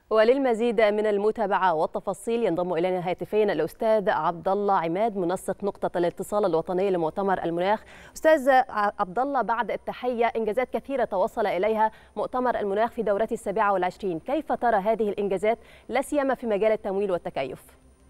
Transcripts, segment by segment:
وللمزيد من المتابعة والتفاصيل ينضم إلينا هاتفيا الأستاذ عبد الله عماد منسق نقطة الاتصال الوطني لمؤتمر المناخ أستاذ عبد الله بعد التحية إنجازات كثيرة توصل إليها مؤتمر المناخ في دورته السابعة والعشرين كيف ترى هذه الإنجازات لا سيما في مجال التمويل والتكيف؟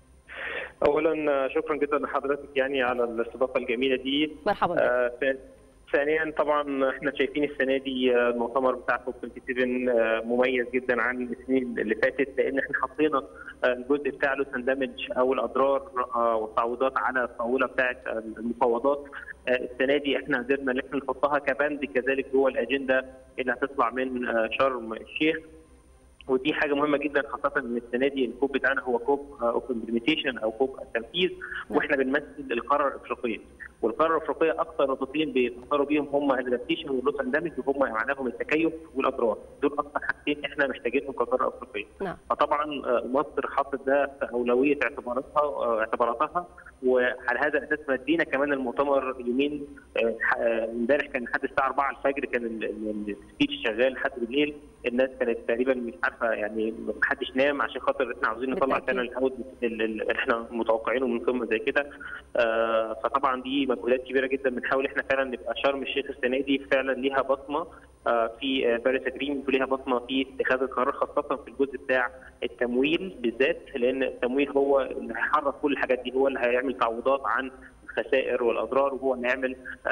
اولا شكرا جدا لحضرتك يعني على الاستضافه الجميله دي مرحبا بك. آه ثانيا طبعا احنا شايفين السنه دي المؤتمر بتاع كوب 27 مميز جدا عن السنين اللي فاتت لان احنا حطينا الجزء بتاع له تندمج او الاضرار والتعويضات على الطاوله بتاعه المفاوضات السنه دي احنا قدرنا ان احنا نحطها كبند كذلك جوه الاجنده اللي هتطلع من شرم الشيخ ودي حاجه مهمه جدا خاصه ان السنه دي الكوب بتاعنا هو كوب اوف امبلمنتيشن او كوب التنفيذ واحنا بنمثل القاره الافريقيه والقاره الافريقيه اكثر نقطتين بيتاثروا بيهم هم الادابتيشن واللوس اندمج وهم معناهم التكيف والاضرار دول اكثر حاجتين احنا محتاجينهم كقاره افريقيه نعم. فطبعا مصر حطت ده في اولويه اعتباراتها اعتباراتها وعلى هذا الاساس مدينا كمان المؤتمر يومين امبارح كان لحد الساعه 4 الفجر كان السبيتش شغال لحد بالليل الناس كانت تقريبا مش عارفه يعني ما حدش نام عشان خاطر احنا عاوزين نطلع فعلا الهود اللي احنا متوقعينه من قمه زي كده آه فطبعا دي مجهودات كبيره جدا بنحاول احنا فعلا نبقى شرم الشيخ السنه دي فعلا ليها بصمه آه في باريس اجريمنت وليها بصمه في اتخاذ القرار خاصه في الجزء بتاع التمويل بالذات لان التمويل هو اللي هيحرك كل الحاجات دي هو اللي هيعمل تعويضات عن الخسائر والاضرار وهو نعمل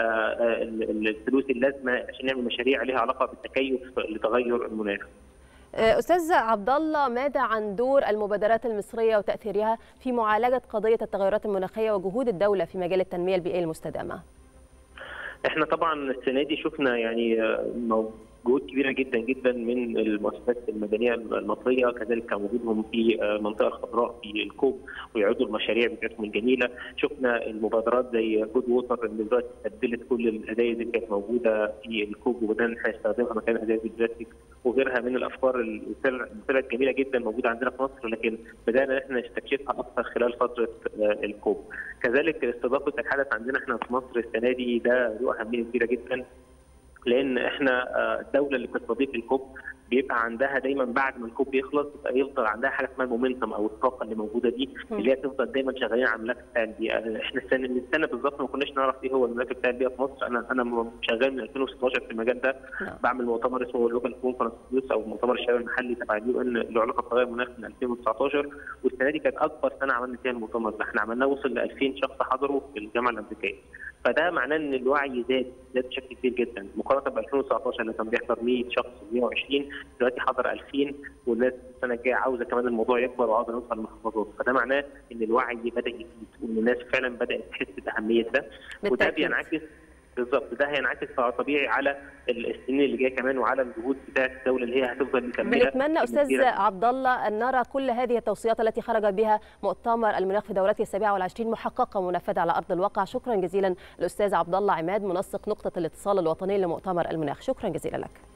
الفلوس اللازمه عشان نعمل مشاريع لها علاقه بالتكيف لتغير المناخ. استاذ عبد الله ماذا عن دور المبادرات المصريه وتاثيرها في معالجه قضيه التغيرات المناخيه وجهود الدوله في مجال التنميه البيئيه المستدامه؟ احنا طبعا السنه دي شفنا يعني جهود كبيره جدا جدا من المؤسسات المدنيه المصريه كذلك كان وجودهم في المنطقه الخضراء في الكوب ويعودوا المشاريع بتاعتهم الجميله شفنا المبادرات زي جود ووتر اللي دلوقتي استبدلت كل الازايز اللي كانت موجوده في الكوب وبدانا احنا نستخدمها مكان ازايز البلاستيك وغيرها من الافكار اللي طلعت جميله جدا موجوده عندنا في مصر لكن بدانا احنا نستكشفها اكثر خلال فتره الكوب كذلك استضافه الحدث عندنا احنا في مصر السنه دي ده له اهميه كبيره جدا لان احنا الدوله اللي بتستضيف الكوب بيبقى عندها دايما بعد ما الكوب يخلص يبقى يفضل عندها حاجه اسمها المومنتم او الطاقه اللي موجوده دي اللي هي تفضل دايما شغالين على الملف بتاع البيئه احنا السنه من السنه بالظبط ما كناش نعرف ايه هو الملف بتاع البيئه في مصر انا انا شغال من 2016 في المجال ده بعمل مؤتمر اسمه اللوكال كونفرنس او مؤتمر الشباب المحلي تبع اليو ان له علاقه بتغير المناخ من 2019 والسنه دي كانت اكبر سنه عملنا فيها المؤتمر ده احنا عملناه وصل ل 2000 شخص حضروا في الجامعه الامريكيه فده معناه ان الوعي زاد زاد بشكل كبير جدا مقارنه ب 2019 اللي كان بيحضر 100 شخص 120 دلوقتي حضر 2000 والناس السنه الجايه عاوزه كمان الموضوع يكبر وعاوزه نوصل لمحافظات فده معناه ان الوعي بدا يزيد وان الناس فعلا بدات تحس باهميه ده وده بينعكس بالظبط ده هينعكس طبيعي على السنين اللي جايه كمان وعلى الجهود بتاعه الدوله اللي هي هتفضل مكمله بنتمنى استاذ عبد الله ان نرى كل هذه التوصيات التي خرج بها مؤتمر المناخ في دورته السابعه والعشرين محققه ومنفذه على ارض الواقع شكرا جزيلا الاستاذ عبد الله عماد منسق نقطه الاتصال الوطني لمؤتمر المناخ شكرا جزيلا لك